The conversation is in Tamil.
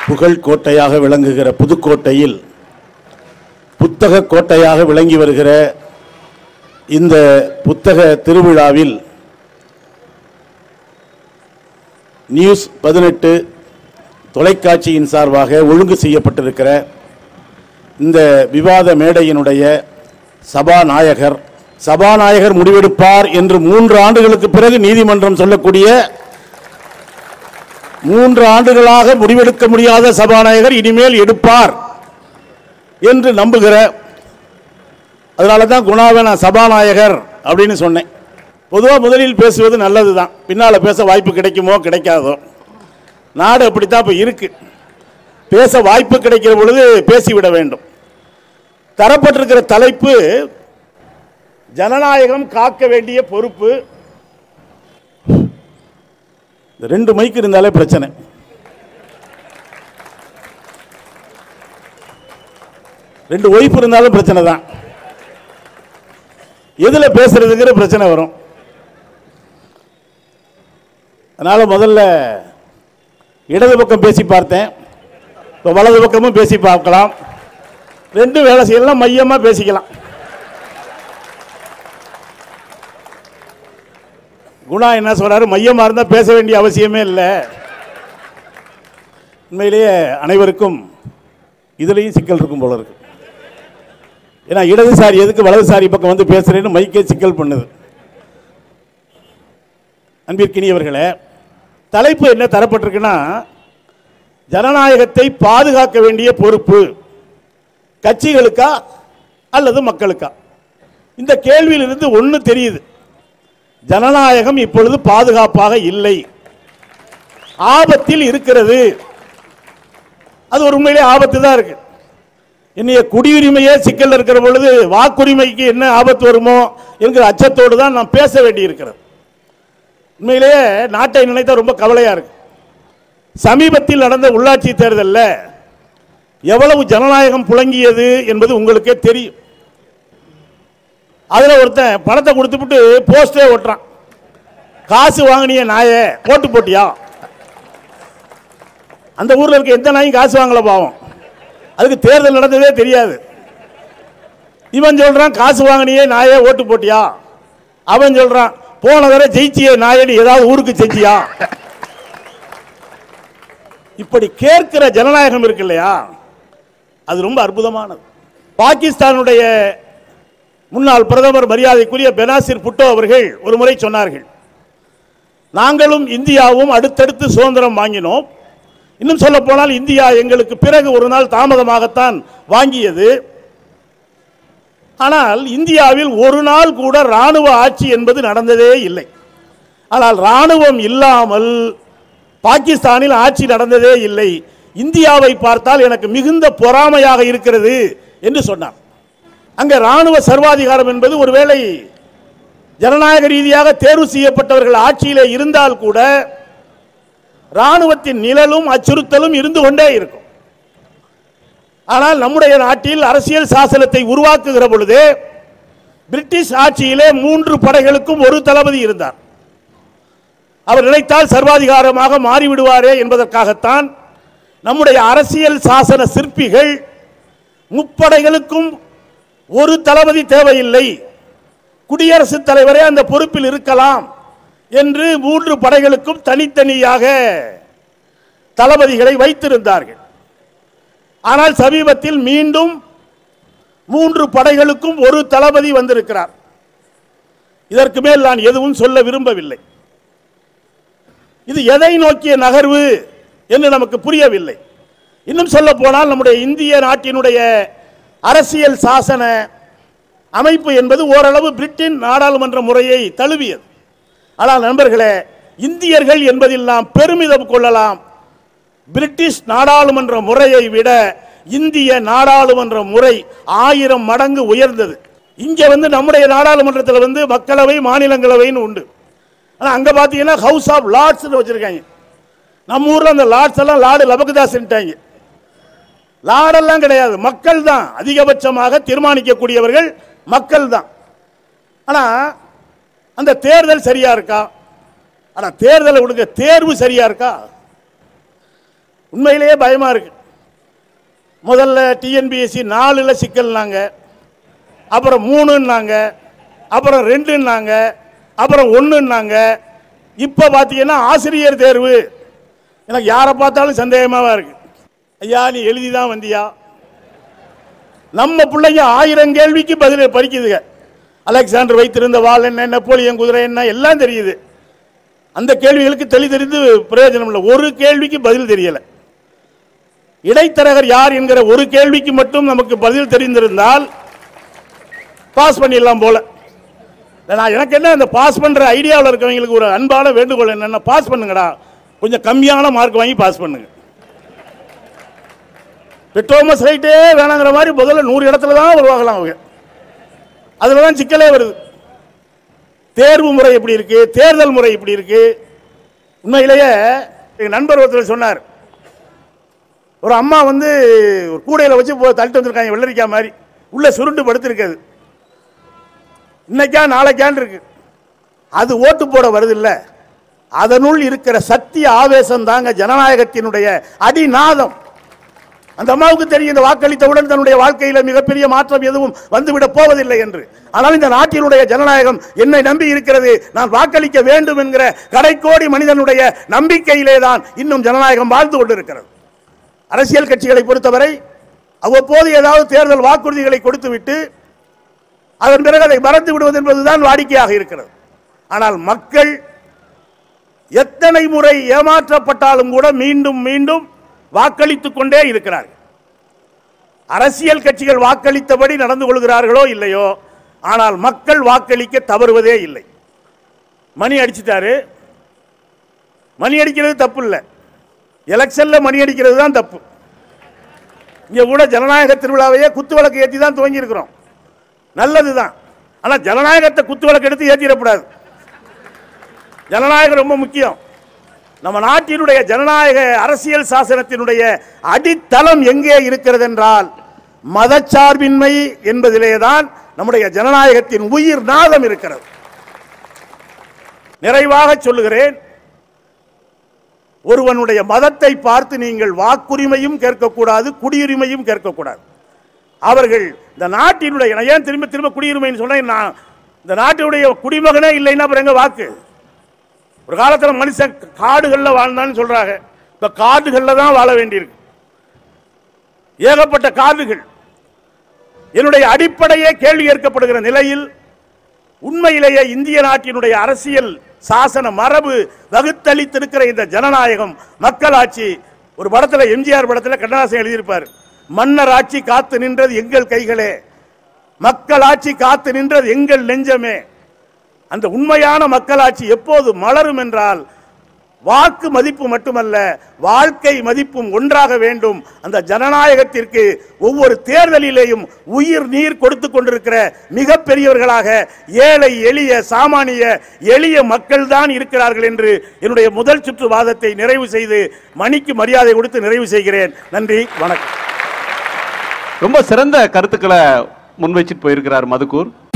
புகழ் கோட்டையாக விளங்குகிற புதுக்கோட்டையில் புத்தக கோட்டையாக விளங்கி வருகிற இந்த புத்தக திருவிழாவில் நியூஸ் பதினெட்டு தொலைக்காட்சியின் சார்பாக ஒழுங்கு செய்யப்பட்டிருக்கிற இந்த விவாத மேடையினுடைய சபாநாயகர் சபாநாயகர் முடிவெடுப்பார் என்று மூன்று ஆண்டுகளுக்கு பிறகு நீதிமன்றம் சொல்லக்கூடிய மூன்று ஆண்டுகளாக முடிவெடுக்க முடியாத சபாநாயகர் இனிமேல் எடுப்பார் என்று நம்புகிற அதனால தான் குணாவை நான் சபாநாயகர் அப்படின்னு சொன்னேன் பொதுவாக முதலில் பேசுவது நல்லது தான் பின்னால் பேச வாய்ப்பு கிடைக்குமோ கிடைக்காதோ நாடு அப்படித்தான் இப்போ இருக்கு பேச வாய்ப்பு கிடைக்கிற பொழுது பேசிவிட வேண்டும் தரப்பட்டிருக்கிற தலைப்பு ஜனநாயகம் காக்க வேண்டிய பொறுப்பு இந்த ரெண்டு மைக் இருந்தாலே பிரச்சனை ரெண்டு ஒய்ஃப் இருந்தாலும் பிரச்சனை தான் எதுல பேசுறதுங்கிற பிரச்சனை வரும் அதனால முதல்ல இடது பக்கம் பேசி பார்த்தேன் இப்போ வலது பக்கமும் பேசி பார்க்கலாம் ரெண்டும் வேலை செய்யலாம் மையமா பேசிக்கலாம் குணா என்ன சொல்றாரு மையமா இருந்தா பேச வேண்டிய அவசியமே இல்லை உண்மையிலேயே அனைவருக்கும் இதுலேயும் சிக்கல் இருக்கும் போல இருக்கு ஏன்னா இடதுசாரி எதுக்கு வலதுசாரி பக்கம் வந்து பேசுறேன்னு மைக்கே சிக்கல் பண்ணுது அன்பிற்கினியவர்களே தலைப்பு என்ன தரப்பட்டிருக்குன்னா ஜனநாயகத்தை பாதுகாக்க வேண்டிய பொறுப்பு கட்சிகளுக்கா அல்லது மக்களுக்கா இந்த கேள்வியிலிருந்து ஒன்று தெரியுது ஜனநாயகம் இப்பொழுது பாதுகாப்பாக இல்லை ஆபத்தில் இருக்கிறது அது ஒரு உண்மையிலே ஆபத்து தான் இருக்கு என்னைய குடியுரிமையே சிக்கல் இருக்கிற பொழுது வாக்குரிமைக்கு என்ன ஆபத்து வருமோ என்கிற அச்சத்தோடு தான் நாம் பேச வேண்டி இருக்கிறது உண்மையிலேயே நாட்டை நினைத்தா ரொம்ப கவலையா இருக்கு சமீபத்தில் நடந்த உள்ளாட்சி தேர்தலில் எவ்வளவு ஜனநாயகம் புழங்கியது என்பது உங்களுக்கே தெரியும் அதுல ஒருத்தன் பணத்தை கொடுத்துவிட்டு போஸ்டே ஓட்டுறான் காசு வாங்கினிய நாயே ஓட்டு போட்டியா அந்த ஊர்ல இருக்க எந்த நாயும் காசு வாங்கல பாவம் அதுக்கு தேர்தல் நடந்ததே தெரியாது இவன் சொல்றான் காசு வாங்கினியே நாயே ஓட்டு போட்டியா அவன் சொல்றான் போன தடவை ஜெயிச்சியே நாயடி ஏதாவது ஊருக்கு செஞ்சியா இப்படி கேட்கிற ஜனநாயகம் இருக்கு இல்லையா அது ரொம்ப அற்புதமானது பாகிஸ்தானுடைய முன்னாள் பிரதமர் மரியாதைக்குரிய பெனாசிர் புட்டோ அவர்கள் ஒரு முறை சொன்னார்கள் நாங்களும் இந்தியாவும் அடுத்தடுத்து சுதந்திரம் வாங்கினோம் இன்னும் சொல்ல போனால் இந்தியா எங்களுக்கு பிறகு ஒரு நாள் தாமதமாகத்தான் வாங்கியது ஆனால் இந்தியாவில் ஒரு நாள் கூட ராணுவ ஆட்சி என்பது நடந்ததே இல்லை ஆனால் ராணுவம் இல்லாமல் பாகிஸ்தானில் ஆட்சி நடந்ததே இல்லை இந்தியாவை பார்த்தால் எனக்கு மிகுந்த பொறாமையாக இருக்கிறது என்று சொன்னார் அங்க ராணுவ சர்வாதிகாரம் என்பது ஒருவேளை ஜனநாயக ரீதியாக தேர்வு செய்யப்பட்டவர்கள் ஆட்சியிலே இருந்தால் கூட ராணுவத்தின் நிழலும் அச்சுறுத்தலும் இருந்து கொண்டே இருக்கும் ஆனால் நம்முடைய நாட்டில் அரசியல் சாசனத்தை உருவாக்குகிற பொழுது பிரிட்டிஷ் ஆட்சியிலே மூன்று படைகளுக்கும் ஒரு தளபதி இருந்தார் அவர் நினைத்தால் சர்வாதிகாரமாக மாறிவிடுவாரே என்பதற்காகத்தான் நம்முடைய அரசியல் சாசன சிற்பிகள் முப்படைகளுக்கும் ஒரு தளபதி தேவையில்லை குடியரசுத் தலைவரே அந்த பொறுப்பில் இருக்கலாம் என்று மூன்று படைகளுக்கும் தனித்தனியாக தளபதிகளை வைத்திருந்தார்கள் ஆனால் சமீபத்தில் மீண்டும் மூன்று படைகளுக்கும் ஒரு தளபதி வந்திருக்கிறார் இதற்கு மேல் நான் எதுவும் சொல்ல விரும்பவில்லை இது எதை நோக்கிய நகர்வு என்று நமக்கு புரியவில்லை இன்னும் சொல்ல போனால் நம்முடைய இந்திய நாட்டினுடைய அரசியல் சாசன அமைப்பு என்பது ஓரளவு பிரிட்டின் நாடாளுமன்ற முறையை தழுவியது ஆனால் நண்பர்களே இந்தியர்கள் என்பதில் நாம் பெருமிதம் கொள்ளலாம் பிரிட்டிஷ் நாடாளுமன்ற முறையை விட இந்திய நாடாளுமன்ற முறை ஆயிரம் மடங்கு உயர்ந்தது இங்க வந்து நம்முடைய நாடாளுமன்றத்தில் வந்து மக்களவை மாநிலங்களவைன்னு உண்டு ஆனா அங்க பாத்தீங்கன்னா ஹவுஸ் ஆஃப் லார்ட்ஸ் வச்சிருக்காங்க நம்ம ஊர்ல அந்த லார்ட்ஸ் எல்லாம் லார்டு லபகுதாஸ்ன்ட்டாங்க லாடெல்லாம் கிடையாது மக்கள் தான் அதிகபட்சமாக தீர்மானிக்கக்கூடியவர்கள் மக்கள் தான் ஆனா அந்த தேர்தல் சரியா இருக்கா ஆனா தேர்தலை விடுங்க தேர்வு சரியா இருக்கா உண்மையிலேயே பயமா இருக்கு முதல்ல டிஎன்பிஎஸ்சி நாலுல சிக்கல்னாங்க அப்புறம் மூணுன்னாங்க அப்புறம் ரெண்டுன்னாங்க அப்புறம் ஒன்றுன்னாங்க இப்போ பார்த்தீங்கன்னா ஆசிரியர் தேர்வு எனக்கு யாரை பார்த்தாலும் சந்தேகமாக இருக்கு ஐயா நீ எழுதி தான் வந்தியா நம்ம பிள்ளைங்க ஆயிரம் கேள்விக்கு பதில் படிக்குதுங்க அலெக்சாண்டர் வைத்திருந்த வாள் என்ன நெப்போலியன் குதிரை என்ன எல்லாம் தெரியுது அந்த கேள்விகளுக்கு தெளி தெரிந்து பிரயோஜனம் இல்லை ஒரு கேள்விக்கு பதில் தெரியல இடைத்தரகர் யார் என்கிற ஒரு கேள்விக்கு மட்டும் நமக்கு பதில் தெரிந்திருந்தால் பாஸ் பண்ணிடலாம் போல இல்ல, நான் எனக்கு என்ன இந்த பாஸ் பண்ற ஐடியாவில் இருக்கவங்களுக்கு ஒரு அன்பான வேண்டுகோள் என்னன்னா பாஸ் பண்ணுங்கடா கொஞ்சம் கம்மியான மார்க் வாங்கி பாஸ் பண்ணுங்க பெட்ரோமஸ் ரைட்டே வேணாங்கிற மாதிரி முதல்ல நூறு இடத்துல தான் உருவாகலாம் அவங்க அதில் தான் சிக்கலே வருது தேர்வு முறை எப்படி இருக்கு தேர்தல் முறை எப்படி இருக்கு உண்மையிலேயே எங்கள் நண்பர் ஒருத்தர் சொன்னார் ஒரு அம்மா வந்து ஒரு கூடையில் வச்சு போ- தள்ளிட்டு வந்திருக்காங்க வெள்ளரிக்காய் மாதிரி உள்ள சுருண்டு படுத்திருக்காது இன்னைக்கா நாளைக்கான்னு இருக்கு அது ஓட்டு போட வருது இல்ல அதனுள் இருக்கிற சத்திய ஆவேசம் தாங்க ஜனநாயகத்தினுடைய அடிநாதம் அந்த அம்மாவுக்கு தெரியும் இந்த வாக்களித்தவுடன் தன்னுடைய வாழ்க்கையில மிகப்பெரிய மாற்றம் எதுவும் வந்துவிடப் போவதில்லை என்று ஆனால் இந்த நாட்டினுடைய ஜனநாயகம் என்னை நம்பி இருக்கிறது நான் வாக்களிக்க வேண்டும் என்கிற கடைக்கோடி மனிதனுடைய நம்பிக்கையிலே தான் இன்னும் ஜனநாயகம் வாழ்ந்து கொண்டிருக்கிறது அரசியல் கட்சிகளை பொறுத்தவரை அவ்வப்போது ஏதாவது தேர்தல் வாக்குறுதிகளை கொடுத்துவிட்டு அதன் பிறகு அதை மறந்து விடுவது என்பதுதான் வாடிக்கையாக இருக்கிறது ஆனால் மக்கள் எத்தனை முறை ஏமாற்றப்பட்டாலும் கூட மீண்டும் மீண்டும் வாக்களித்துக் கொண்டே இருக்கிறார்கள் அரசியல் கட்சிகள் வாக்களித்தபடி நடந்து கொள்கிறார்களோ இல்லையோ ஆனால் மக்கள் வாக்களிக்க தவறுவதே இல்லை மணி அடிச்சிட்டாரு மணி அடிக்கிறது தப்பு இல்லை எலெக்ஷன்ல மணி அடிக்கிறது தான் தப்பு இங்க கூட ஜனநாயக திருவிழாவையே குத்து விளக்கு ஏற்றி தான் துவங்கி இருக்கிறோம் நல்லதுதான் ஆனா ஜனநாயகத்தை குத்து விளக்கு எடுத்து ஏற்றிடக்கூடாது ஜனநாயகம் ரொம்ப முக்கியம் நம்ம நாட்டினுடைய ஜனநாயக அரசியல் சாசனத்தினுடைய அடித்தளம் எங்கே இருக்கிறது என்றால் மதச்சார்பின்மை என்பதிலே தான் நம்முடைய ஜனநாயகத்தின் உயிர் நாதம் இருக்கிறது நிறைவாக சொல்லுகிறேன் ஒருவனுடைய மதத்தை பார்த்து நீங்கள் வாக்குரிமையும் கேட்கக்கூடாது குடியுரிமையும் கேட்கக்கூடாது அவர்கள் இந்த நாட்டினுடைய நான் ஏன் திரும்ப திரும்ப குடியுரிமைன்னு சொன்னேன் நான் இந்த நாட்டினுடைய குடிமகனே இல்லைன்னா அப்புறம் எங்க வாக்கு ஒரு காலத்தில் மனுஷன் காடுகளில் வாழ்ந்தான்னு சொல்றாங்க இப்ப காடுகளில் தான் வாழ வேண்டியிருக்கு ஏகப்பட்ட காடுகள் என்னுடைய அடிப்படையே கேள்வி கேட்கப்படுகிற நிலையில் உண்மையிலேயே இந்திய நாட்டினுடைய அரசியல் சாசன மரபு வகுத்தளித்திருக்கிற இந்த ஜனநாயகம் மக்களாட்சி ஒரு படத்துல எம்ஜிஆர் படத்துல கண்ணதாசன் எழுதியிருப்பார் மன்னர் ஆட்சி காத்து நின்றது எங்கள் கைகளே மக்களாட்சி காத்து நின்றது எங்கள் நெஞ்சமே அந்த உண்மையான மக்களாட்சி எப்போது மலரும் என்றால் வாக்கு மதிப்பு மட்டுமல்ல வாழ்க்கை மதிப்பும் ஒன்றாக வேண்டும் அந்த ஜனநாயகத்திற்கு ஒவ்வொரு தேர்தலிலேயும் உயிர் நீர் கொடுத்து கொண்டிருக்கிற மிகப்பெரியவர்களாக ஏழை எளிய சாமானிய எளிய மக்கள் தான் இருக்கிறார்கள் என்று என்னுடைய முதல் சுற்று வாதத்தை நிறைவு செய்து மணிக்கு மரியாதை கொடுத்து நிறைவு செய்கிறேன் நன்றி வணக்கம் ரொம்ப சிறந்த கருத்துக்களை முன்வச்சிட்டு போயிருக்கிறார் மதுக்கூர்